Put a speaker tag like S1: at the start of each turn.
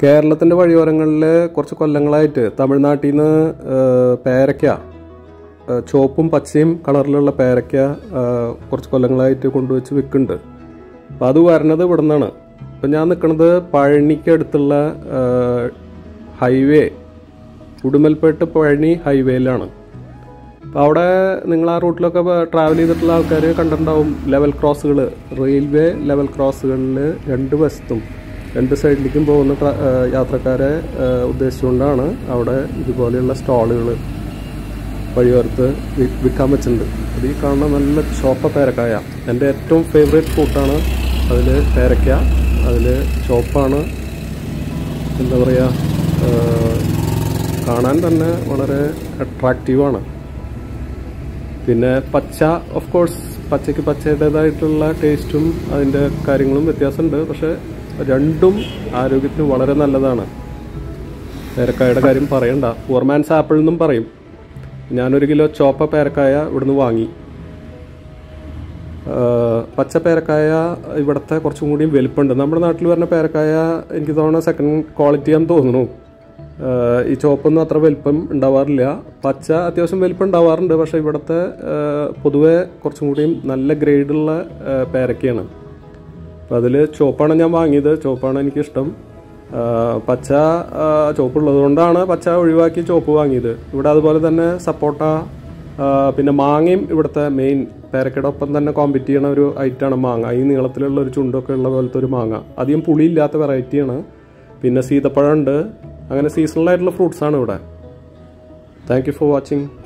S1: കേരളത്തിൻ്റെ വഴിയോരങ്ങളിൽ കുറച്ച് കൊല്ലങ്ങളായിട്ട് തമിഴ്നാട്ടിൽ നിന്ന് പേരയ്ക്ക ആ, ചുവപ്പും പച്ചയും കളറിലുള്ള പേരയ്ക്ക ആ, കുറച്ച് കൊല്ലങ്ങളായിട്ട് കൊണ്ടുവച്ച് വിൽക്കുന്നുണ്ട് അപ്പം അത് വരണത് ഇവിടെ നിന്നാണ് ഇപ്പം ഞാൻ നിൽക്കുന്നത് പഴനിക്ക് അടുത്തുള്ള ആ, ഹൈവേ ഉടുമൽപേട്ട് പഴനി ഹൈവേയിലാണ് അപ്പോൾ അവിടെ നിങ്ങൾ ആ റൂട്ടിലൊക്കെ ട്രാവൽ ചെയ്തിട്ടുള്ള ആൾക്കാർ കണ്ടിട്ടുണ്ടാവും ലെവൽ ക്രോസുകൾ റെയിൽവേ ലെവൽ ക്രോസുകളിൽ രണ്ട് വശത്തും രണ്ട് സൈഡിലേക്കും പോകുന്ന ട്ര- ആ, യാത്രക്കാരെ ആ, ഉദ്ദേശിച്ചുകൊണ്ടാണ് അവിടെ ഇതുപോലെയുള്ള സ്റ്റാളുകൾ വഴിയോരത്ത് വി- വിൽക്കാൻ വെച്ചിട്ടുണ്ട് അത് ഈ കാണുന്ന നല്ല ചോപ്പ പേരക്കായ എൻ്റെ ഏറ്റവും ഫേവറേറ്റ് ഫ്രൂട്ടാണ് അതിൽ പേരയ്ക്ക അതിൽ ചോപ്പാണ് എന്താ പറയുക കാണാൻ തന്നെ വളരെ അട്രാക്റ്റീവാണ് പിന്നെ പച്ച ഓഫ് കോഴ്സ് പച്ചയ്ക്ക് പച്ചയുടേതായിട്ടുള്ള ടേസ്റ്റും അതിൻ്റെ കാര്യങ്ങളും വ്യത്യാസമുണ്ട് പക്ഷെ രണ്ടും ആരോഗ്യത്തിന് വളരെ നല്ലതാണ് പേരക്കായുടെ കാര്യം പറയണ്ട പുവർമാൻസ് ആപ്പിൾ എന്നും പറയും ഞാനൊരു കിലോ ചോപ്പ പേരക്കായ ഇവിടുന്ന് വാങ്ങി ആ, പച്ച പേരക്കായ ഇവിടുത്തെ കുറച്ചും കൂടി വലിപ്പമുണ്ട് നമ്മുടെ നാട്ടിൽ വരുന്ന പേരക്കായ എനിക്ക് തോന്നുന്ന സെക്കൻഡ് ക്വാളിറ്റി ആണെന്ന് തോന്നുന്നു ആ, ഈ ചോപ്പൊന്നും അത്ര വലിപ്പം ഉണ്ടാവാറില്ല പച്ച അത്യാവശ്യം വലിപ്പം ഉണ്ടാവാറുണ്ട് പക്ഷേ ഇവിടുത്തെ ആ, പൊതുവെ കുറച്ചും കൂടിയും നല്ല ഗ്രേഡുള്ള ആ, പേരക്കയാണ് അപ്പം അതിൽ ചുവപ്പാണ് ഞാൻ വാങ്ങിയത് ചുവപ്പാണ് എനിക്കിഷ്ടം ആ, പച്ച ആ, ചുവപ്പുള്ളത് കൊണ്ടാണ് പച്ച ഒഴിവാക്കി ചുവപ്പ് വാങ്ങിയത് ഇവിടെ അതുപോലെ തന്നെ സപ്പോട്ട ആ, പിന്നെ മാങ്ങയും ഇവിടുത്തെ മെയിൻ പേരക്കയുടെ ഒപ്പം തന്നെ കോമ്പറ്റ് ചെയ്യണ ഒരു ഐറ്റമാണ് മാങ്ങ ഈ നീളത്തിലുള്ള ഒരു ചുണ്ടൊക്കെ ഉള്ള പോലത്തെ ഒരു മാങ്ങ അധികം പുളിയില്ലാത്ത വെറൈറ്റിയാണ് പിന്നെ സീതപ്പഴം ഉണ്ട് അങ്ങനെ സീസണൽ ആയിട്ടുള്ള ഫ്രൂട്ട്സ് ആണ് ഇവിടെ താങ്ക് യു ഫോർ വാച്ചിങ്